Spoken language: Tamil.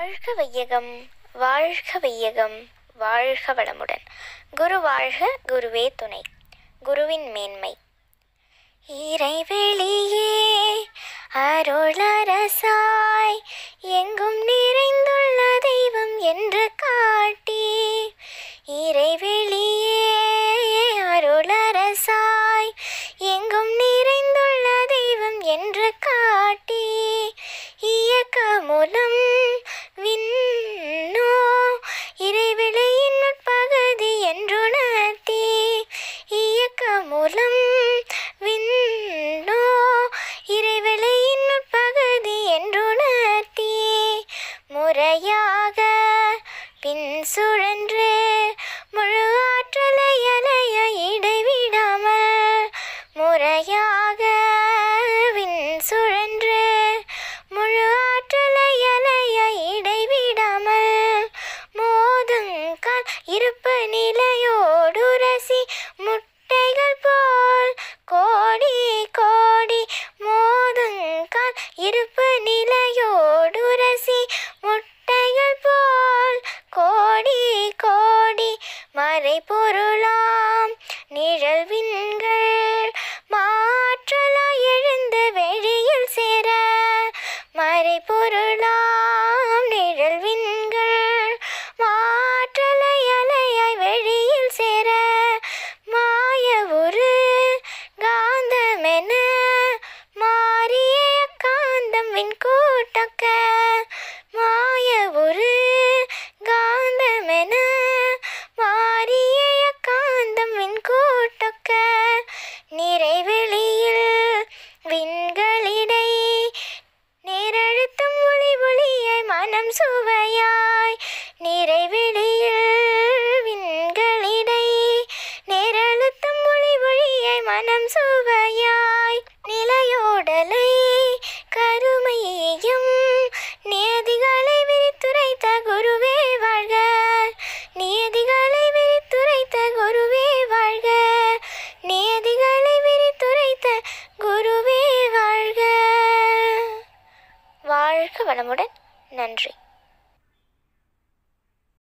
வாழ்க வையகம் வாழ்க வையகம் வாழ்க வளமுடன் குரு வாழ்க குருவே துணை குருவின் மேன்மை இறைவெளியே அருளரசாய் எங்கும் நிறைந்துள்ள தெய்வம் என்று காட்டி இறைவெளியே அருளரசாய் எங்கும் நிறைந்துள்ள தெய்வம் என்று காட்டி இயக்க மூலம் விண்ணோ இறைவெளியின் உட்பகுதி என்றுணர்த்தி இயக்க மூலம் விண்ணோ இறைவெளியின் உட்பகுதி என்றுணர்த்தி முறையாக பின் சுழன்று முழு ஆற்றலை அலைய இடைவிடாமல் முறையாக வின் சுழன்று முழு ஆற்றலை அலைய இடைவிடாமல் மோதுங்கால் இருப்பு நிலையோடு ரசி முட்டைகள் போல் கோடி கோடி மோதுங்கால் இருப்பு நிலையோடு ரசி முட்டைகள் போல் கோடி கோடி மறைபொருளாம் நிழல்வின்கள் மாற்றலாய் எழுந்து வெளியில் சேர மறைபொருளாம் நிழல்வின்கள் மாற்றலை அலையாய் வெளியில் சேர மாய ஒரு காந்தமென மாறிய காந்தம் வின் கூட்டக்க மாய ஒரு காந்தமென மாறிய காந்தம் வின் கூட்டக்க நிறைவெளியில் விண்களிடை நேரழுத்தம் ஒளி ஒளியாய் மனம் சுவையாய் நிறைவெளியில் விண்களிடை நேரழுத்தம் ஒளி ஒளியாய் மனம் சுவையாய் நிலையோடலை கருமையும் நியதிகளை விரித்துரைத்த குருவே வாழ்க நியதிகளை விரித்துரைத்த குருவே வாழ்க நியதிகளை விரித்துரைத்த குருவே வாழ்க வாழ்க வளமுடன் நன்றி